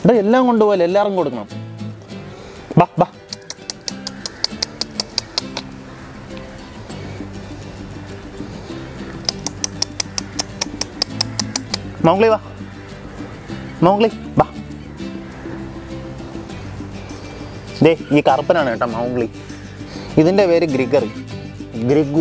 എടാ എല്ലാം കൊണ്ടുപോലെ എല്ലാവരും കൊടുക്കണം ബാ ബാ മോഗ്ലി വാ മോഗ്ലി ബാ ദേ ഈ കറുപ്പനാണ് കേട്ടോ മൗഗ്ലി ഇതിൻ്റെ പേര് ഗ്രിഗറി ഗ്രിഗു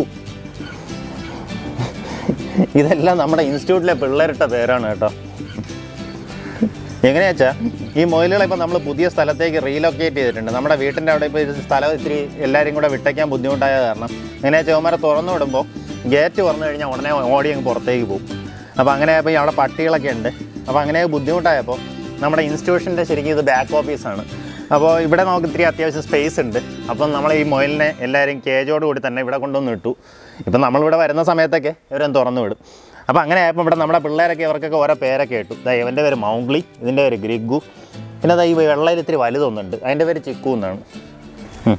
ഇതെല്ലാം നമ്മുടെ ഇൻസ്റ്റിറ്റ്യൂട്ടിലെ പിള്ളേരിട്ട പേരാണ് കേട്ടോ എങ്ങനെയാ വെച്ചാൽ ഈ മൊയിലുകളെ ഇപ്പം നമ്മൾ പുതിയ സ്ഥലത്തേക്ക് റീലൊക്കേറ്റ് ചെയ്തിട്ടുണ്ട് നമ്മുടെ വീട്ടിൻ്റെ അവിടെ ഇപ്പോൾ ഇത് സ്ഥലം ഇത്തിരി എല്ലാവരും കൂടെ വിട്ടയ്ക്കാൻ ബുദ്ധിമുട്ടായ കാരണം എങ്ങനെയാ വെച്ചാൽ അവന്മാരെ തുറന്നു വിടുമ്പോൾ ഗേറ്റ് തുറന്നു കഴിഞ്ഞാൽ ഉടനെ ഓടി അങ്ങ് പുറത്തേക്ക് പോകും അപ്പോൾ അങ്ങനെ ആയപ്പോൾ ഈ അവിടെ പട്ടികളൊക്കെ ഉണ്ട് അപ്പോൾ അങ്ങനെ ബുദ്ധിമുട്ടായപ്പോൾ നമ്മുടെ ഇൻസ്റ്റിറ്റ്യൂഷൻ്റെ ശരിക്കും ഇത് ബാക്ക് ഓഫീസാണ് അപ്പോൾ ഇവിടെ നമുക്ക് ഇത്തിരി അത്യാവശ്യം സ്പേസ് ഉണ്ട് അപ്പം നമ്മൾ ഈ മൊയിലിനെ എല്ലാവരും കേജോട് കൂടി തന്നെ ഇവിടെ കൊണ്ടുവന്ന് ഇട്ടു ഇപ്പം നമ്മളിവിടെ വരുന്ന സമയത്തൊക്കെ ഇവരൊന്ന് തുറന്നു വിടും അപ്പോൾ അങ്ങനെ ആയപ്പോൾ ഇവിടെ നമ്മുടെ പിള്ളേരൊക്കെ ഇവർക്കൊക്കെ ഓരോ പേരൊക്കെ ഇട്ടു ദാ ഇവൻ്റെ പേര് മൗഗ്ലി ഇതിൻ്റെ പേര് ഗ്രിഗു പിന്നെ ദാ ഈ വെള്ളയിൽ ഇത്തിരി വലുതൊന്നുണ്ട് അതിൻ്റെ പേര് ചിക്കു എന്നാണ് ഉം.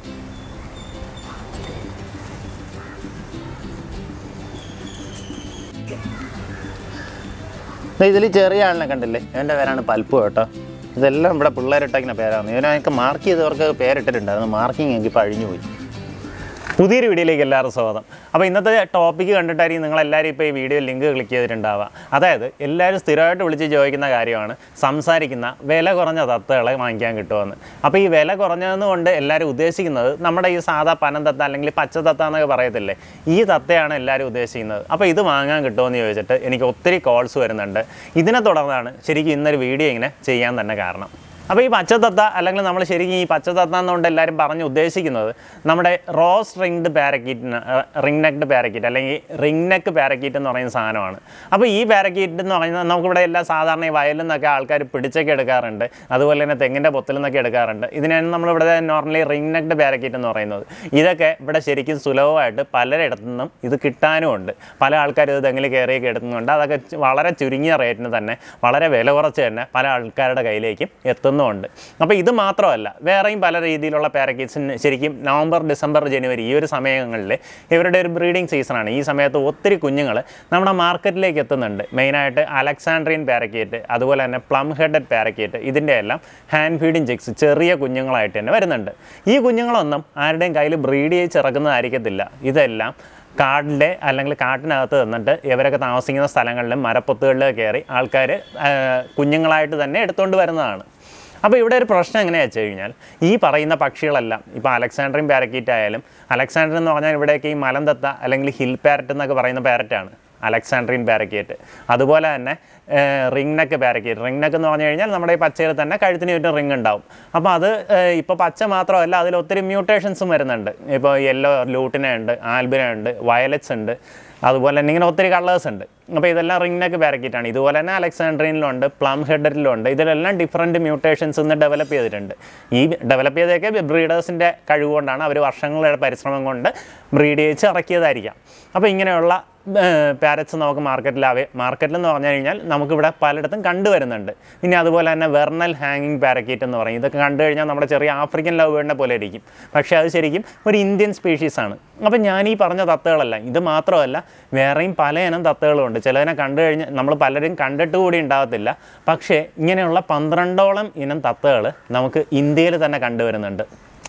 ഇതിൽ ചെറിയ ആളിനെ കണ്ടില്ലേ എൻ്റെ പേരാണ് പൽപ്പ് കേട്ടോ ഇതെല്ലാം ഇവിടെ പിള്ളേരിട്ടേക്കുന്ന പേരാണ് ഇവനൊക്കെ മാർക്ക് ചെയ്തവർക്ക് പേരിട്ടിട്ടുണ്ടായിരുന്നു മാർക്കിംഗ് എനിക്ക് ഇപ്പോൾ അഴിഞ്ഞു പോയി പുതിയൊരു വീഡിയോയിലേക്ക് എല്ലാവർക്കും സ്വാഗതം അപ്പോൾ ഇന്നത്തെ ടോപ്പിക്ക് കണ്ടിട്ടായിരിക്കും നിങ്ങൾ എല്ലാവരും ഇപ്പോൾ ഈ വീഡിയോ ലിങ്ക് ക്ലിക്ക് ചെയ്തിട്ടുണ്ടാവുക അതായത് എല്ലാവരും സ്ഥിരമായിട്ട് വിളിച്ച് ചോദിക്കുന്ന കാര്യമാണ് സംസാരിക്കുന്ന വില കുറഞ്ഞ തത്തകളെ വാങ്ങിക്കാൻ കിട്ടുമെന്ന് അപ്പോൾ ഈ വില കുറഞ്ഞതെന്ന് കൊണ്ട് എല്ലാവരും ഉദ്ദേശിക്കുന്നത് നമ്മുടെ ഈ സാധാ പനം തത്ത അല്ലെങ്കിൽ പച്ച തത്ത എന്നൊക്കെ പറയത്തില്ലേ ഈ തത്തയാണ് എല്ലാവരും ഉദ്ദേശിക്കുന്നത് അപ്പോൾ ഇത് വാങ്ങാൻ കിട്ടുമെന്ന് ചോദിച്ചിട്ട് എനിക്ക് ഒത്തിരി കോൾസ് വരുന്നുണ്ട് ഇതിനെ തുടർന്നാണ് ശരിക്കും ഇന്നൊരു വീഡിയോ ഇങ്ങനെ ചെയ്യാൻ തന്നെ കാരണം അപ്പോൾ ഈ പച്ചത്തത്ത അല്ലെങ്കിൽ നമ്മൾ ശരിക്കും ഈ പച്ചത്തത്ത എന്നുകൊണ്ട് എല്ലാവരും പറഞ്ഞ് ഉദ്ദേശിക്കുന്നത് നമ്മുടെ റോസ് റിങ്ഡ് പാരക്കീറ്റിന് റിംഗ് നെക്ഡ് പാരക്കീറ്റ് അല്ലെങ്കിൽ റിംഗ് നെക്ക് പാരക്കീറ്റ് എന്ന് പറയുന്ന സാധനമാണ് അപ്പോൾ ഈ പാരക്കീറ്റ് എന്ന് പറയുന്നത് നമുക്കിവിടെ എല്ലാം സാധാരണ ഈ വയലിൽ നിന്നൊക്കെ ആൾക്കാർ പിടിച്ചൊക്കെ എടുക്കാറുണ്ട് അതുപോലെ തന്നെ തെങ്ങിൻ്റെ പൊത്തിൽ നിന്നൊക്കെ എടുക്കാറുണ്ട് ഇതിനാണ് നമ്മളിവിടെ നോർമലി റിംഗ് നെക്ഡ് പാരക്കീറ്റ് എന്ന് പറയുന്നത് ഇതൊക്കെ ഇവിടെ ശരിക്കും സുലഭമായിട്ട് പലരിടത്തു നിന്നും ഇത് കിട്ടാനും ഉണ്ട് പല ആൾക്കാരും ഇത് തെങ്ങിൽ കയറിയൊക്കെ എടുക്കുന്നുണ്ട് അതൊക്കെ ചു- വളരെ ചുരുങ്ങിയ റേറ്റിന് തന്നെ വളരെ വില കുറച്ച് തന്നെ പല ആൾക്കാരുടെ കയ്യിലേക്കും എത്തുന്നുമുണ്ട് അപ്പോൾ ഇത് മാത്രമല്ല വേറെയും പല രീതിയിലുള്ള പാരക്കീറ്റ്സിന് ശരിക്കും നവംബർ ഡിസംബർ ജനുവരി ഈ ഒരു സമയങ്ങളിൽ ഇവരുടെ ഒരു ബ്രീഡിംഗ് സീസണാണ് ഈ സമയത്ത് ഒത്തിരി കുഞ്ഞുങ്ങൾ നമ്മുടെ മാർക്കറ്റിലേക്ക് എത്തുന്നുണ്ട് മെയിനായിട്ട് അലക്സാൻഡ്രിയൻ പാരക്കീറ്റ് അതുപോലെ തന്നെ പ്ലം ഹെഡഡ് പാരക്കീറ്റ് ഇതിൻ്റെ എല്ലാം ഹാൻഡ് ഫീഡിങ് ചിക്സ് ചെറിയ കുഞ്ഞുങ്ങളായിട്ട് തന്നെ വരുന്നുണ്ട് ഈ കുഞ്ഞുങ്ങളൊന്നും ആരുടെയും കയ്യിൽ ബ്രീഡ് ചെയ്ത് ചിറക്കുന്നതായിരിക്കത്തില്ല ഇതെല്ലാം കാടിൻ്റെ അല്ലെങ്കിൽ കാട്ടിനകത്ത് നിന്നിട്ട് ഇവരൊക്കെ താമസിക്കുന്ന സ്ഥലങ്ങളിലും മരപ്പൊത്തുകളിലും കയറി ആൾക്കാർ കുഞ്ഞുങ്ങളായിട്ട് തന്നെ എടുത്തുകൊണ്ട് വരുന്നതാണ് അപ്പോൾ ഇവിടെ ഒരു പ്രശ്നം എങ്ങനെയാണെന്ന് വെച്ച് കഴിഞ്ഞാൽ ഈ പറയുന്ന പക്ഷികളെല്ലാം ഇപ്പോൾ അലക്സാൻഡ്രിൻ പാരക്കീറ്റ് ആയാലും അലക്സാൻഡ്രിൻ എന്ന് പറഞ്ഞാൽ ഇവിടേക്ക് ഈ മലന്തത്ത അല്ലെങ്കിൽ ഹിൽ പാരറ്റ് എന്നൊക്കെ പറയുന്ന പാരറ്റാണ് അലക്സാൻഡ്രിൻ പാരക്കേറ്റ് അതുപോലെ തന്നെ ring neck parakeet ring neck എന്ന് പറഞ്ഞു കഴിഞ്ഞാൽ നമ്മുടെ ഈ പച്ചയിൽ തന്നെ കഴുത്തിന് ചുറ്റും റിംഗ് ഉണ്ടാവും അപ്പോൾ അത് ഇപ്പോൾ പച്ച മാത്രമല്ല അതിൽ ഒത്തിരി മ്യൂട്ടേഷൻസും വരുന്നുണ്ട് ഇപ്പോൾ യെല്ലോ ലൂട്ടിന ഉണ്ട് ആൽബിന ഉണ്ട് വയലറ്റ്സ് ഉണ്ട് അതുപോലെ തന്നെ ഇങ്ങനെ ഒത്തിരി കളേഴ്സ് ഉണ്ട് അപ്പോൾ ഇതെല്ലാം റിംഗ് നെക്ക് പാരക്കീറ്റാണ് ഇതുപോലെ തന്നെ അലക്സാൻഡ്രീനിലുണ്ട് പ്ലം ഹെഡറിലുണ്ട് ഇതിലെല്ലാം ഡിഫറൻറ്റ് മ്യൂട്ടേഷൻസ് ഇന്ന് ഡെവലപ്പ് ചെയ്തിട്ടുണ്ട് ഈ ഡെവലപ്പ് ചെയ്തൊക്കെ ബ്രീഡേഴ്സിൻ്റെ കഴിവ് കൊണ്ടാണ് അവർ വർഷങ്ങളുടെ പരിശ്രമം കൊണ്ട് ബ്രീഡ് ചെയ്ത് ഇറക്കിയതായിരിക്കാം അപ്പോൾ ഇങ്ങനെയുള്ള പാരറ്റ്സ് നമുക്ക് മാർക്കറ്റിൽ അവേ മാർക്കറ്റിൽ എന്ന് പറഞ്ഞു കഴിഞ്ഞാൽ നമുക്കിവിടെ പലയിടത്തും കണ്ടുവരുന്നുണ്ട് പിന്നെ അതുപോലെ തന്നെ വെർണൽ ഹാങ്ങിങ് പാരക്കീറ്റ് എന്ന് പറയും ഇതൊക്കെ കണ്ടു കഴിഞ്ഞാൽ നമ്മുടെ ചെറിയ ആഫ്രിക്കൻ ലവ് ബേഡിനെ പോലെ ഇരിക്കും പക്ഷേ അത് ശരിക്കും ഒരു ഇന്ത്യൻ സ്പീഷീസാണ് അപ്പം ഞാൻ ഈ പറഞ്ഞ തത്തകളല്ല ഇത് മാത്രമല്ല വേറെയും പല ഇനം തത്തകളുണ്ട് ചിലതിനെ കണ്ടു കഴിഞ്ഞാൽ നമ്മൾ പലരും കണ്ടിട്ട് കൂടി ഉണ്ടാകത്തില്ല പക്ഷേ ഇങ്ങനെയുള്ള പന്ത്രണ്ടോളം ഇനം തത്തകൾ നമുക്ക് ഇന്ത്യയിൽ തന്നെ കണ്ടുവരുന്നുണ്ട്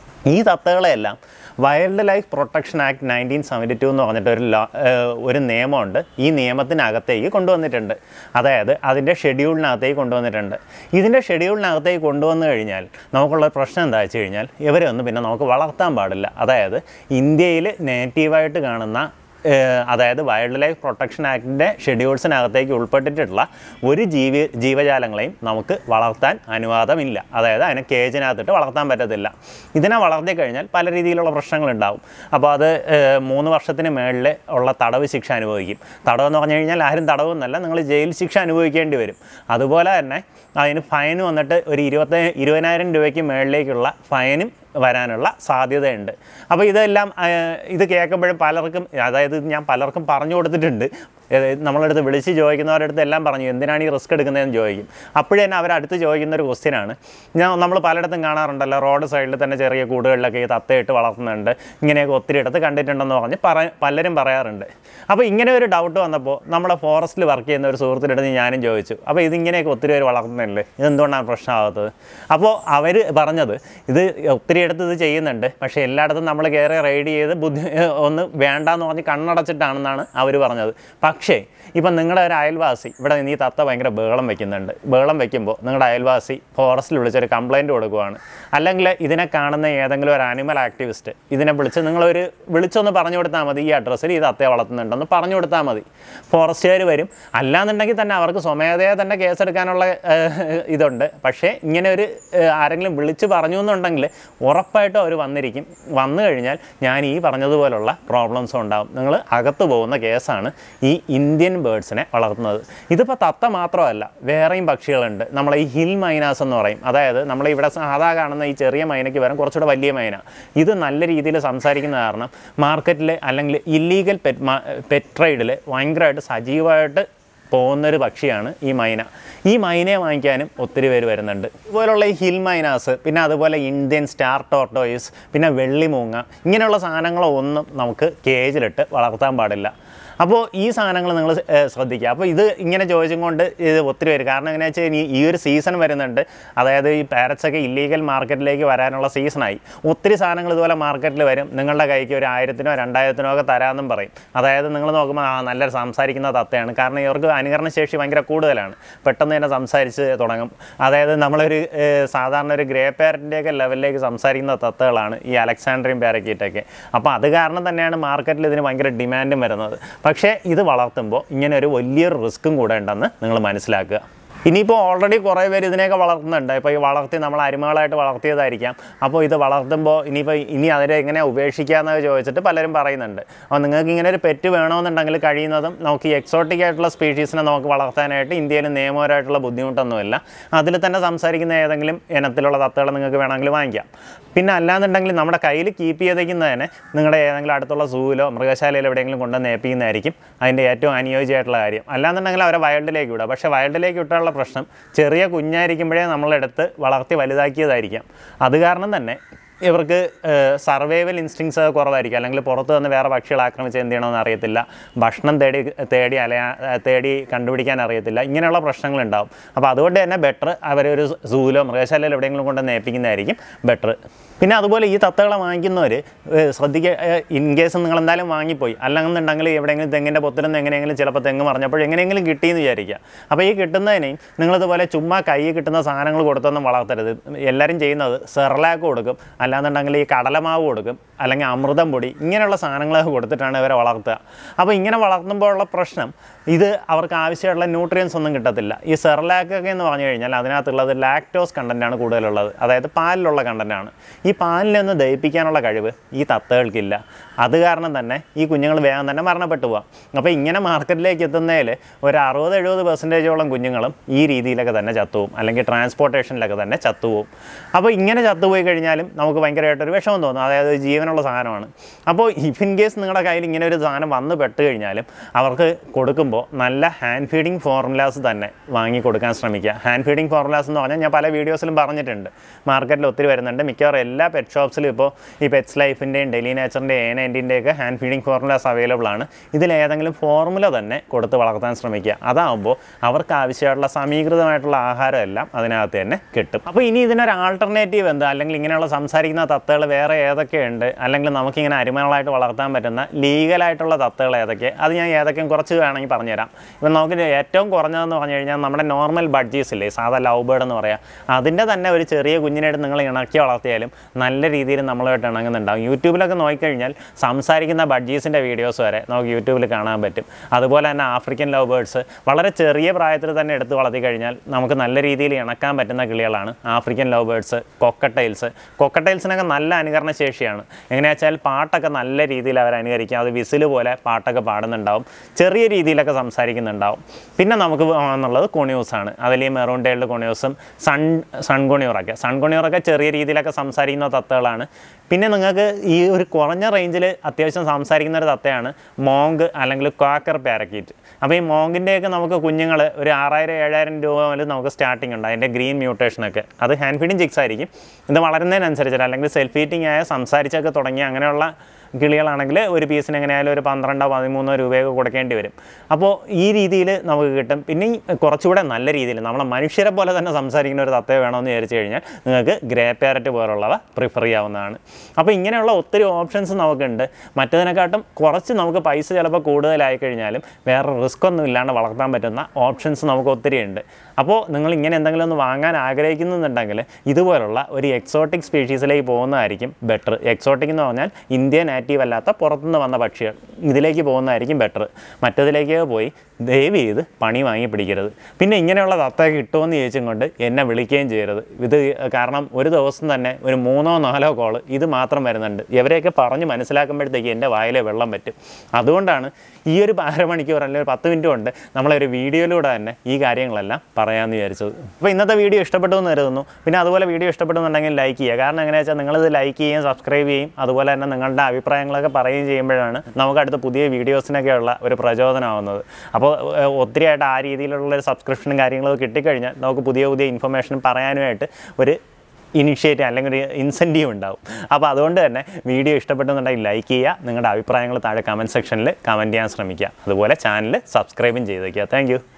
ഈ തത്തകളെയെല്ലാം wild life protection act nineteen seventy two എന്ന് പറഞ്ഞിട്ട് ഒരു ലോ ഏഹ് ഒരു നിയമമുണ്ട് ഈ നിയമത്തിനകത്തേക്ക് കൊണ്ടുവന്നിട്ടുണ്ട് അതായത് അതിൻ്റെ ഷെഡ്യൂളിനകത്തേക്ക് കൊണ്ടുവന്നിട്ടുണ്ട് ഇതിൻ്റെ ഷെഡ്യൂളിനകത്തേക്ക് കൊണ്ടുവന്നു കഴിഞ്ഞാൽ നമുക്കുള്ള പ്രശ്നം എന്താ വെച്ച് കഴിഞ്ഞാൽ ഇവരെ ഒന്നും പിന്നെ നമുക്ക് വളർത്താൻ പാടില്ല അതായത് ഇന്ത്യയിൽ നേറ്റീവായിട്ട് കാണുന്ന ഏഹ് അതായത് വൈൽഡ് ലൈഫ് പ്രൊട്ടക്ഷൻ ആക്ടിൻ്റെ ഷെഡ്യൂൾസിനകത്തേക്ക് ഉൾപ്പെട്ടിട്ടുള്ള ഒരു ജീവി ജീവജാലങ്ങളെയും നമുക്ക് വളർത്താൻ അനുവാദമില്ല അതായത് അതിനെ കേജിനകത്തിട്ട് വളർത്താൻ പറ്റത്തില്ല ഇതിനെ വളർത്തി കഴിഞ്ഞാൽ പല രീതിയിലുള്ള പ്രശ്നങ്ങളുണ്ടാവും അപ്പോൾ അത് ഏഹ് മൂന്ന് വർഷത്തിന് മേളിൽ ഉള്ള തടവ് ശിക്ഷ അനുഭവിക്കും തടവെന്ന് പറഞ്ഞു കഴിഞ്ഞാൽ ആരും തടവെന്നല്ല നിങ്ങൾ ജയിൽ ശിക്ഷ അനുഭവിക്കേണ്ടി വരും അതുപോലെ തന്നെ അതിന് ഫൈൻ വന്നിട്ട് ഒരു ഇരുപത്തി ഇരുപതിനായിരം രൂപയ്ക്ക് മേളിലേക്കുള്ള ഫൈനും വരാനുള്ള സാധ്യതയുണ്ട് അപ്പോൾ ഇതെല്ലാം ആ, ഇത് കേൾക്കുമ്പോഴും പലർക്കും അതായത് ഇത് ഞാൻ പലർക്കും പറഞ്ഞു കൊടുത്തിട്ടുണ്ട് ഏത് നമ്മളടുത്ത് വിളിച്ച് ചോദിക്കുന്നവരുടെ അടുത്ത് എല്ലാം പറഞ്ഞു എന്തിനാണ് ഈ റിസ്ക് എടുക്കുന്നതെന്ന് ചോദിക്കും അപ്പോഴേ തന്നെ അവരടുത്ത് ചോദിക്കുന്ന ഒരു ക്വസ്റ്റ്യനാണ് ഞാൻ നമ്മൾ പലയിടത്തും കാണാറുണ്ടല്ലോ റോഡ് സൈഡിൽ തന്നെ ചെറിയ കൂടുകളിലൊക്കെ ഈ തത്തയിട്ട് വളർത്തുന്നുണ്ട് ഇങ്ങനെയൊക്കെ ഒത്തിരി ഇടത്ത് കണ്ടിട്ടുണ്ടെന്ന് പറഞ്ഞ് പറ പലരും പറയാറുണ്ട് അപ്പോൾ ഇങ്ങനെ ഒരു ഡൗട്ട് വന്നപ്പോൾ നമ്മളെ ഫോറസ്റ്റിൽ വർക്ക് ചെയ്യുന്ന ഒരു സുഹൃത്തിനടുത്ത് ഞാനും ചോദിച്ചു അപ്പോൾ ഇതിങ്ങനെയൊക്കെ ഒത്തിരി പേര് വളർത്തുന്നില്ലേ ഇതെന്തുകൊണ്ടാണ് പ്രശ്നമാകാത്തത് അപ്പോൾ അവർ പറഞ്ഞത് ഇത് ഒത്തിരി ഇടത്ത് ഇത് ചെയ്യുന്നുണ്ട് പക്ഷേ എല്ലായിടത്തും നമ്മൾ കയറി റൈഡ് ചെയ്ത് ബുദ്ധി ഒന്ന് വേണ്ടാന്ന് പറഞ്ഞ് കണ്ണടച്ചിട്ടാണെന്നാണ് അവർ പറഞ്ഞത് പക്ഷേ ഇപ്പം നിങ്ങളുടെ ഒരു അയൽവാസി ഇവിടെ നീ തത്ത ഭയങ്കര ബഹളം വെക്കുന്നുണ്ട് ബഹളം വെക്കുമ്പോൾ നിങ്ങളുടെ അയൽവാസി ഫോറസ്റ്റിൽ വിളിച്ചൊരു കംപ്ലയിൻറ്റ് കൊടുക്കുവാണ് അല്ലെങ്കിൽ ഇതിനെ കാണുന്ന ഏതെങ്കിലും ഒരു ആനിമൽ ആക്ടിവിസ്റ്റ് ഇതിനെ വിളിച്ച് നിങ്ങളൊരു വിളിച്ചൊന്ന് പറഞ്ഞു കൊടുത്താൽ മതി ഈ അഡ്രസ്സിൽ ഈ തത്തയെ വളർത്തുന്നുണ്ടെന്ന് പറഞ്ഞു കൊടുത്താൽ മതി ഫോറസ്റ്റുകാർ വരും അല്ലാന്നുണ്ടെങ്കിൽ തന്നെ അവർക്ക് സ്വമേധയാ തന്നെ കേസെടുക്കാനുള്ള ഏഹ്, ഇതുണ്ട് പക്ഷേ ഇങ്ങനെ ഒരു ഏഹ്, ആരെങ്കിലും വിളിച്ച് പറഞ്ഞു എന്നുണ്ടെങ്കിൽ ഉറപ്പായിട്ടും അവർ വന്നിരിക്കും വന്നു കഴിഞ്ഞാൽ ഞാൻ ഈ പറഞ്ഞതുപോലുള്ള പ്രോബ്ലംസും ഉണ്ടാകും നിങ്ങൾ അകത്ത് പോകുന്ന കേസാണ് ഈ ഇന്ത്യൻ ബേഡ്സിനെ വളർത്തുന്നത് ഇതിപ്പോൾ തത്ത മാത്രമല്ല വേറെയും പക്ഷികളുണ്ട് നമ്മളെ ഈ ഹിൽ മൈനാസ് എന്ന് പറയും അതായത് നമ്മൾ ഇവിടെ സാധാ കാണുന്ന ഈ ചെറിയ മൈനയ്ക്ക് വരും കുറച്ചുകൂടെ വലിയ മൈന ഇത് നല്ല രീതിയിൽ സംസാരിക്കുന്ന കാരണം മാർക്കറ്റിൽ അല്ലെങ്കിൽ ഇല്ലീഗൽ പെറ്റ് പെറ്റ് ട്രേഡിൽ ഭയങ്കരമായിട്ട് സജീവമായിട്ട് പോകുന്നൊരു പക്ഷിയാണ് ഈ മൈന ഈ മൈനയെ വാങ്ങിക്കാനും ഒത്തിരി പേര് വരുന്നുണ്ട് ഇതുപോലുള്ള ഈ ഹിൽ മൈനാസ് പിന്നെ അതുപോലെ ഇന്ത്യൻ സ്റ്റാർ ടോർട്ടോയിസ് പിന്നെ വെള്ളിമൂങ്ങ ഇങ്ങനെയുള്ള സാധനങ്ങളൊന്നും നമുക്ക് കേജിലിട്ട് വളർത്താൻ പാടില്ല അപ്പോൾ ഈ സാധനങ്ങൾ നിങ്ങൾ ശ്രദ്ധിക്കുക അപ്പോൾ ഇത് ഇങ്ങനെ ചോദിച്ചും കൊണ്ട് ഇത് ഒത്തിരി പേര് കാരണം എങ്ങനെയാ വെച്ചാൽ ഇനി ഈ ഒരു സീസൺ വരുന്നുണ്ട് അതായത് ഈ പാരറ്റ്സ് ഒക്കെ ഇല്ലീഗൽ മാർക്കറ്റിലേക്ക് വരാനുള്ള സീസണായി ഒത്തിരി സാധനങ്ങൾ ഇതുപോലെ മാർക്കറ്റിൽ വരും നിങ്ങളുടെ കൈക്ക് ഒരു ആയിരത്തിനോ രണ്ടായിരത്തിനോ ഒക്കെ തരാമെന്നും പറയും അതായത് നിങ്ങൾ നോക്കുമ്പോൾ ആ നല്ല സംസാരിക്കുന്ന തത്തയാണ് കാരണം ഇവർക്ക് അനുകരണ ശേഷി ഭയങ്കര കൂടുതലാണ് പെട്ടെന്ന് തന്നെ സംസാരിച്ച് തുടങ്ങും അതായത് നമ്മളൊരു ഏഹ്, സാധാരണ ഒരു ഗ്രേ പാരറ്റിൻ്റെയൊക്കെ ലെവലിലേക്ക് സംസാരിക്കുന്ന തത്തകളാണ് ഈ അലക്സാൻഡ്രിയൻ പാരക്കീറ്റൊക്കെ അപ്പോൾ അത് കാരണം തന്നെയാണ് മാർക്കറ്റിൽ ഇതിന് ഭയങ്കര ഡിമാൻഡും വരുന്നത് പക്ഷേ ഇത് വളർത്തുമ്പോൾ ഇങ്ങനെ ഒരു വലിയൊരു റിസ്ക്കും കൂടെ ഉണ്ടെന്ന് നിങ്ങൾ മനസ്സിലാക്കുക ഇനിയിപ്പോൾ ഓൾറെഡി കുറേ പേര് ഇതിനെയൊക്കെ വളർത്തുന്നുണ്ട് ഇപ്പോൾ ഈ വളർത്തി നമ്മൾ അരിമകളായിട്ട് വളർത്തിയതായിരിക്കാം അപ്പോൾ ഇത് വളർത്തുമ്പോൾ ഇനിയിപ്പോൾ ഇനി അതിനെ എങ്ങനെ ഉപേക്ഷിക്കാമെന്നൊക്കെ ചോദിച്ചിട്ട് പലരും പറയുന്നുണ്ട് അപ്പോൾ നിങ്ങൾക്ക് ഇങ്ങനെ ഒരു പെറ്റ് വേണമെന്നുണ്ടെങ്കിൽ കഴിയുന്നതും നമുക്ക് ഈ എക്സോട്ടിക് ആയിട്ടുള്ള സ്പീഷീസിനെ നമുക്ക് വളർത്താനായിട്ട് ഇന്ത്യയിൽ നിയമപരമായിട്ടുള്ള ബുദ്ധിമുട്ടൊന്നുമില്ല അതിൽ തന്നെ സംസാരിക്കുന്ന ഏതെങ്കിലും ഇനത്തിലുള്ള തത്തകൾ നിങ്ങൾക്ക് വേണമെങ്കിൽ വാങ്ങിക്കാം പിന്നെ അല്ലാന്നുണ്ടെങ്കിൽ നമ്മുടെ കയ്യിൽ കീപ്പ് ചെയ്തേക്കുന്നതിന് നിങ്ങളുടെ ഏതെങ്കിലും അടുത്തുള്ള സൂവിലോ മൃഗശാലയിലോ എവിടെയെങ്കിലും കൊണ്ടുവന്ന് ഏൽപ്പിക്കുന്നതായിരിക്കും അതിൻ്റെ ഏറ്റവും അനുയോജ്യമായിട്ടുള്ള കാര്യം അല്ലാന്നുണ്ടെങ്കിൽ അവരെ വൈൽഡിലേക്ക് വിടുക പക്ഷേ വൈൽഡിലേക്ക് വിട്ടാലുള്ള പ്രശ്നം ചെറിയ കുഞ്ഞായിരിക്കുമ്പോഴേ നമ്മളെടുത്ത് വളർത്തി വലുതാക്കിയതായിരിക്കാം അത് കാരണം തന്നെ ഇവർക്ക് സർവൈവൽ ഇൻസ്റ്റിങ്സ് കുറവായിരിക്കും അല്ലെങ്കിൽ പുറത്ത് നിന്ന് വേറെ പക്ഷികൾ ആക്രമിച്ച് എന്ത് ചെയ്യണമെന്ന് അറിയത്തില്ല ഭക്ഷണം തേടി തേടി അലയാ തേടി കണ്ടുപിടിക്കാൻ അറിയത്തില്ല ഇങ്ങനെയുള്ള പ്രശ്നങ്ങളുണ്ടാവും അപ്പോൾ അതുകൊണ്ട് തന്നെ ബെറ്റർ അവരൊരു സൂലോ മൃഗശാലയിൽ എവിടെയെങ്കിലും കൊണ്ട് നേപ്പിക്കുന്നതായിരിക്കും ബെറ്റർ പിന്നെ അതുപോലെ ഈ തത്തകളെ വാങ്ങിക്കുന്നവർ ശ്രദ്ധിക്കുക ഇൻ കേസ് നിങ്ങൾ എന്തായാലും വാങ്ങിപ്പോയി അല്ലെന്നുണ്ടെങ്കിൽ എവിടെയെങ്കിലും തെങ്ങിൻ്റെ പൊത്തിലെന്ന് എങ്ങനെയെങ്കിലും ചിലപ്പോൾ തെങ്ങ് മറിഞ്ഞപ്പോൾ എങ്ങനെയെങ്കിലും കിട്ടിയെന്ന് വിചാരിക്കുക അപ്പോൾ ഈ കിട്ടുന്നതിനെയും നിങ്ങളിതുപോലെ ചുമ്മാ കൈ കിട്ടുന്ന സാധനങ്ങൾ കൊടുത്തൊന്നും വളർത്തരുത് എല്ലാവരും ചെയ്യുന്നത് സെർലാക്ക് കൊടുക്കും അല്ലാന്നുണ്ടെങ്കിൽ ഈ കടലമാവ് കൊടുക്കും അല്ലെങ്കിൽ അമൃതം പൊടി ഇങ്ങനെയുള്ള സാധനങ്ങളൊക്കെ കൊടുത്തിട്ടാണ് ഇവരെ വളർത്തുക അപ്പോൾ ഇങ്ങനെ വളർത്തുമ്പോഴുള്ള പ്രശ്നം ഇത് അവർക്ക് ആവശ്യമുള്ള ന്യൂട്രിയൻസ് ഒന്നും കിട്ടത്തില്ല ഈ സെർലാക്കൊക്കെ എന്ന് പറഞ്ഞു കഴിഞ്ഞാൽ അതിനകത്തുള്ളത് ലാക്ടോസ് കണ്ടൻറ്റാണ് കൂടുതലുള്ളത് അതായത് പാലിലുള്ള കണ്ടൻറ്റാണ് ഈ പാലിനെ ഒന്ന് ദഹിപ്പിക്കാനുള്ള കഴിവ് ഈ തത്തകൾക്കില്ല അത് കാരണം തന്നെ ഈ കുഞ്ഞുങ്ങൾ വേഗം തന്നെ മരണപ്പെട്ടു പോകാം അപ്പോൾ ഇങ്ങനെ മാർക്കറ്റിലേക്ക് എത്തുന്നതിൽ ഒരു അറുപത് എഴുപത് പെർസെൻറ്റേജോളം കുഞ്ഞുങ്ങളും ഈ രീതിയിലൊക്കെ തന്നെ ചത്തുപോകും അല്ലെങ്കിൽ ട്രാൻസ്പോർട്ടേഷനിലൊക്കെ തന്നെ ചത്തുപോകും അപ്പോൾ ഇങ്ങനെ ചത്തുപോയി കഴിഞ്ഞാലും നമുക്ക് ഭയങ്കരമായിട്ടൊരു വിഷമം തോന്നും അതായത് ജീവനുള്ള സാധനമാണ് അപ്പോൾ ഇഫ് ഇൻ കേസ് നിങ്ങളുടെ കയ്യിൽ ഇങ്ങനെ ഒരു സാധനം വന്ന് പെട്ട് കഴിഞ്ഞാലും അവർക്ക് കൊടുക്കുമ്പോൾ നല്ല ഹാൻഡ് ഫീഡിങ് ഫോർമുലാസ് തന്നെ വാങ്ങി കൊടുക്കാൻ ശ്രമിക്കുക ഹാൻഡ് ഫീഡിങ് ഫോർമുലാസ് എന്ന് പറഞ്ഞാൽ ഞാൻ പല വീഡിയോസിലും പറഞ്ഞിട്ടുണ്ട് മാർക്കറ്റിൽ ഒത്തിരി വരുന്നുണ്ട് മിക്കവാറും എല്ലാ പെറ്റ് ഷോപ്സിലും ഇപ്പോൾ ഈ പെറ്റ്സ് ലൈഫിൻ്റെയും ഡെലി നേച്ചറിൻ്റെയും എ നയൻറ്റീൻ്റെയൊക്കെ ഹാൻഡ് ഫീഡിങ് ഫോർമുലാസ് അവൈലബിൾ ആണ് ഇതിലേതെങ്കിലും ഫോർമുല തന്നെ കൊടുത്ത് വളർത്താൻ ശ്രമിക്കുക അതാകുമ്പോൾ അവർക്ക് ആവശ്യമായിട്ടുള്ള സമീകൃതമായിട്ടുള്ള ആഹാരം എല്ലാം അതിനകത്ത് തന്നെ കിട്ടും അപ്പോൾ ഇനി ഇതിനൊരു ആൾട്ടർനേറ്റീവ് എന്താ അല്ലെങ്കിൽ ഇങ്ങനെയുള്ള സംസാരിക്കുന്ന തത്തകൾ വേറെ ഏതൊക്കെയുണ്ട് അല്ലെങ്കിൽ നമുക്കിങ്ങനെ അരിമകളായിട്ട് വളർത്താൻ പറ്റുന്ന ലീഗലായിട്ടുള്ള തത്തകൾ ഏതൊക്കെ അത് ഞാൻ ഏതൊക്കെയും കുറച്ച് വേണമെങ്കിൽ പറഞ്ഞുതരാം ഇപ്പം നമുക്ക് ഏറ്റവും കുറഞ്ഞതെന്ന് പറഞ്ഞു കഴിഞ്ഞാൽ നമ്മുടെ നോർമൽ ബഡ്ജീസ് ഇല്ലേ സാധാ ലവ് ബേർഡ് എന്ന് പറയാം അതിൻ്റെ തന്നെ ഒരു ചെറിയ കുഞ്ഞിനായിട്ട് നിങ്ങൾ ഇണക്കി വളർത്തിയാലും നല്ല രീതിയിൽ നമ്മളുമായിട്ട് ഇണങ്ങുന്നുണ്ടാകും യൂട്യൂബിലൊക്കെ നോക്കിക്കഴിഞ്ഞാൽ സംസാരിക്കുന്ന ബഡ്ജീസിൻ്റെ വീഡിയോസ് വരെ നമുക്ക് യൂട്യൂബിൽ കാണാൻ പറ്റും അതുപോലെ തന്നെ ആഫ്രിക്കൻ ലവ് ബേർഡ്സ് വളരെ ചെറിയ പ്രായത്തിൽ തന്നെ എടുത്ത് വളർത്തി കഴിഞ്ഞാൽ നമുക്ക് നല്ല രീതിയിൽ ഇണക്കാൻ പറ്റുന്ന കിളികളാണ് African love birds cockatiels cockatiels ഫീമെയിൽസിനൊക്കെ നല്ല അനുകരണ ശേഷിയാണ് എങ്ങനെയാ വെച്ചാൽ പാട്ടൊക്കെ നല്ല രീതിയിൽ അവർ അനുകരിക്കും അത് വിസിൽ പോലെ പാട്ടൊക്കെ പാടുന്നുണ്ടാവും ചെറിയ രീതിയിലൊക്കെ സംസാരിക്കുന്നുണ്ടാവും പിന്നെ നമുക്ക് എന്നുള്ളത് കൊണിയൂസാണ് അതിൽ ഈ മെറൂൺ ടൈൽഡ് കൊണിയൂസും സൺ സൺ കൊണിയൂറൊക്കെ സൺ കൊണിയൂറൊക്കെ ചെറിയ രീതിയിലൊക്കെ സംസാരിക്കുന്ന തത്തകളാണ് പിന്നെ നിങ്ങൾക്ക് ഈ ഒരു കുറഞ്ഞ റേഞ്ചിൽ അത്യാവശ്യം സംസാരിക്കുന്ന ഒരു തത്തയാണ് മോങ്ക് അല്ലെങ്കിൽ ക്വാക്കർ പാരക്കീറ്റ് അപ്പോൾ ഈ മോങ്കിൻ്റെയൊക്കെ നമുക്ക് കുഞ്ഞുങ്ങൾ ഒരു ആറായിരം ഏഴായിരം രൂപ മുതൽ നമുക്ക് സ്റ്റാർട്ടിംഗ് ഉണ്ട് അതിൻ്റെ ഗ്രീൻ മ്യൂട്ടേഷനൊക്കെ അത് ഹാൻഡ് ഫീഡിങ് ചിക്സ് ആയിരിക്കും ഇത് വളരുന്നതിനനുസരിച്ച് അല്ലെങ്കിൽ സെൽഫ് ഈറ്റിംഗ് ആയ സംസാരിച്ചൊക്കെ തുടങ്ങി അങ്ങനെയുള്ള കിളികളാണെങ്കിൽ ഒരു പീസിന് എങ്ങനെയായാലും ഒരു പന്ത്രണ്ടോ പതിമൂന്നോ രൂപയൊക്കെ കൊടുക്കേണ്ടി വരും അപ്പോൾ ഈ രീതിയിൽ നമുക്ക് കിട്ടും പിന്നെ ഈ കുറച്ചുകൂടെ നല്ല രീതിയിൽ നമ്മളെ മനുഷ്യരെ പോലെ തന്നെ സംസാരിക്കുന്ന ഒരു തത്തയെ വേണമെന്ന് വിചാരിച്ചു കഴിഞ്ഞാൽ നിങ്ങൾക്ക് ഗ്രേ പാരറ്റ് പോലുള്ളവ പ്രിഫർ ചെയ്യാവുന്നതാണ് അപ്പോൾ ഇങ്ങനെയുള്ള ഒത്തിരി ഓപ്ഷൻസ് നമുക്കുണ്ട് മറ്റതിനെക്കാട്ടും കുറച്ച് നമുക്ക് പൈസ ചിലപ്പോൾ കൂടുതലായി കഴിഞ്ഞാലും വേറെ റിസ്ക് ഒന്നും ഇല്ലാണ്ട് വളർത്താൻ പറ്റുന്ന ഓപ്ഷൻസ് നമുക്ക് ഒത്തിരി ഉണ്ട് അപ്പോൾ നിങ്ങൾ ഇങ്ങനെ എന്തെങ്കിലും ഒന്ന് വാങ്ങാൻ ആഗ്രഹിക്കുന്നുണ്ടെങ്കിൽ ഇതുപോലുള്ള ഒരു എക്സോട്ടിക് സ്പീഷീസിലേക്ക് പോകുന്നതായിരിക്കും ബെറ്റർ എക്സോട്ടിക് എന്ന് പറഞ്ഞാൽ ഇന്ത്യ നാറ്റീവ് അല്ലാത്ത പുറത്തുനിന്ന് വന്ന പക്ഷികൾ ഇതിലേക്ക് പോകുന്നതായിരിക്കും ബെറ്റർ മറ്റതിലേക്ക് പോയി ദയവ് ചെയ്ത് പണി വാങ്ങി പിടിക്കരുത് പിന്നെ ഇങ്ങനെയുള്ള തത്ത കിട്ടുമെന്ന് ചോദിച്ചും കൊണ്ട് എന്നെ വിളിക്കുകയും ചെയ്യരുത് ഇത് കാരണം ഒരു ദിവസം തന്നെ ഒരു മൂന്നോ നാലോ കോള് ഇത് മാത്രം വരുന്നുണ്ട് ഇവരെയൊക്കെ പറഞ്ഞ് മനസ്സിലാക്കുമ്പോഴത്തേക്ക് എൻ്റെ വായിലെ വെള്ളം പറ്റും അതുകൊണ്ടാണ് ഈ ഒരു അരമണിക്കൂർ അല്ലെങ്കിൽ ഒരു പത്ത് മിനിറ്റ് കൊണ്ട് നമ്മളൊരു വീഡിയോയിലൂടെ തന്നെ ഈ കാര്യങ്ങളെല്ലാം പറയാമെന്ന് വിചാരിച്ചത് അപ്പോൾ ഇന്നത്തെ വീഡിയോ ഇഷ്ടപ്പെട്ടു എന്ന് കരുതുന്നു പിന്നെ അതുപോലെ വീഡിയോ ഇഷ്ടപ്പെടുന്നുണ്ടെങ്കിൽ ലൈക്ക് ചെയ്യുക കാരണം എങ്ങനെയാ വെച്ചാൽ നിങ്ങളിത് ലൈക്ക് ചെയ്യുകയും സബ്സ്ക്രൈബ് ചെയ്യും അതുപോലെ തന്നെ നിങ്ങളുടെ അഭിപ്രായങ്ങളൊക്കെ പറയുകയും ചെയ്യുമ്പോഴാണ് നമുക്ക് അടുത്ത പുതിയ വീഡിയോസിനൊക്കെയുള്ള ഒരു പ്രചോദനമാവുന്നത് അപ്പോൾ ഏഹ്, ഒത്തിരിയായിട്ട് ആ രീതിയിലുള്ള ഒരു സബ്സ്ക്രിപ്ഷനും കാര്യങ്ങളൊക്കെ കിട്ടിക്കഴിഞ്ഞാൽ നമുക്ക് പുതിയ പുതിയ ഇൻഫർമേഷൻ പറയാനുമായിട്ട് ഒരു ഇനിഷ്യേറ്റീവ് അല്ലെങ്കിൽ ഒരു ഇൻസെൻറ്റീവ് ഉണ്ടാവും അപ്പോൾ അതുകൊണ്ട് തന്നെ വീഡിയോ ഇഷ്ടപ്പെട്ടെന്നുണ്ടെങ്കിൽ ലൈക്ക് ചെയ്യുക നിങ്ങളുടെ അഭിപ്രായങ്ങൾ താഴെ കമൻറ്റ് സെക്ഷനിൽ കമൻറ്റ് ചെയ്യാൻ ശ്രമിക്കുക അതുപോലെ ചാനൽ സബ്സ്ക്രൈബും ചെയ്തേക്കുക താങ്ക്